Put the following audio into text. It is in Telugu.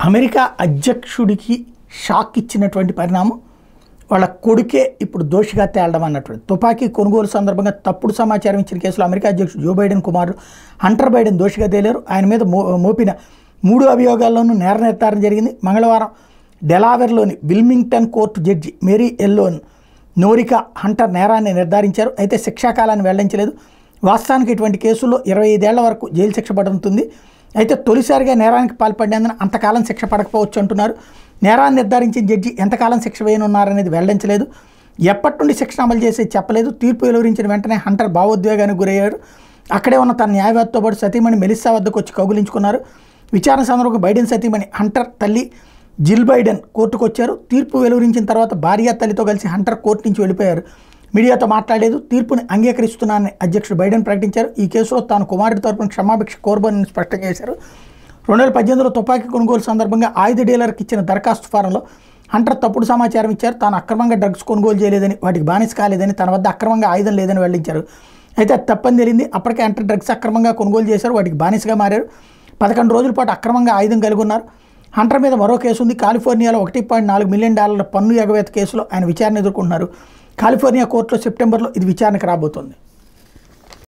అమెరికా అధ్యక్షుడికి షాక్ ఇచ్చినటువంటి పరిణామం వాళ్ళ కొడుకే ఇప్పుడు దోషిగా తేలడం అన్నటువంటి తుపాకీ కొనుగోలు సందర్భంగా తప్పుడు సమాచారం ఇచ్చిన కేసులో అమెరికా అధ్యక్షుడు జో బైడెన్ కుమారుడు హంటర్ బైడెన్ దోషిగా తేలారు ఆయన మీద మో మోపిన మూడు అభియోగాల్లోనూ నేర నిర్ధారణ జరిగింది మంగళవారం డెలావెర్లోని Wilmington court judge Maryellen Noreika Hunter నేరాన్ని నిర్ధారించారు అయితే శిక్షాకాలాన్ని వెల్లడించలేదు వాస్తవానికి ఇటువంటి కేసుల్లో ఇరవై ఐదేళ్ల వరకు జైలు శిక్ష పడుతుంది అయితే తొలిసారిగా నేరానికి పాల్పడినందున అంతకాలం శిక్ష పడకపోవచ్చు అంటున్నారు నేరాన్ని నిర్ధారించిన జడ్జి ఎంతకాలం శిక్ష వేయనున్నారనేది వెల్లడించలేదు ఎప్పటి నుండి శిక్షణ అమలు చేసేది చెప్పలేదు తీర్పు వెలువరించిన వెంటనే హంటర్ భావోద్వేగానికి గురయ్యారు అక్కడే ఉన్న తన న్యాయవాదితో పాటు సతీమణి మెలిస్సా వద్దకు వచ్చి కౌగులించుకున్నారు విచారణ సందర్భంగా బైడెన్ సతీమణి హంటర్ తల్లి జిల్ బైడెన్ కోర్టుకు వచ్చారు తీర్పు వెలువరించిన తర్వాత భార్య తల్లితో కలిసి హంటర్ కోర్టు నుంచి వెళ్ళిపోయారు మీడియాతో మాట్లాడలేదు తీర్పుని అంగీకరిస్తున్నానని అధ్యక్షుడు బైడెన్ ప్రకటించారు ఈ కేసులో తాను కుమారుడి తరపున క్షమాభిక్ష కోరబోనని స్పష్టం చేశారు రెండు వేల పద్దెనిమిదిలో తుపాకీ కొనుగోలు సందర్భంగా ఆయుధ డీలర్కి ఇచ్చిన దరఖాస్తు ఫారంలో హంటర్ తప్పుడు సమాచారం ఇచ్చారు తాను అక్రమంగా డ్రగ్స్ కొనుగోలు చేయలేదని వాటికి బానిస కాలేదని తన వద్ద అక్రమంగా ఆయుధం లేదని వెల్లడించారు అయితే అది తప్పని తెలియంది అప్పటికే హంటర్ డ్రగ్స్ అక్రమంగా కొనుగోలు చేశారు వాటికి బానిసగా మారారు పదకొండు రోజుల పాటు అక్రమంగా ఆయుధం కలిగి ఉన్నారు హంటర్ మీద మరో కేసు ఉంది కాలిఫోర్నియాలో ఒకటి పాయింట్ నాలుగు మిలియన్ డాలర్ల పన్ను ఎగవేత కేసులో ఆయన విచారణ ఎదుర్కొంటున్నారు కాలిఫోర్నియా కోర్టులో సెప్టెంబర్లో ఇది విచారణకు రాబోతోంది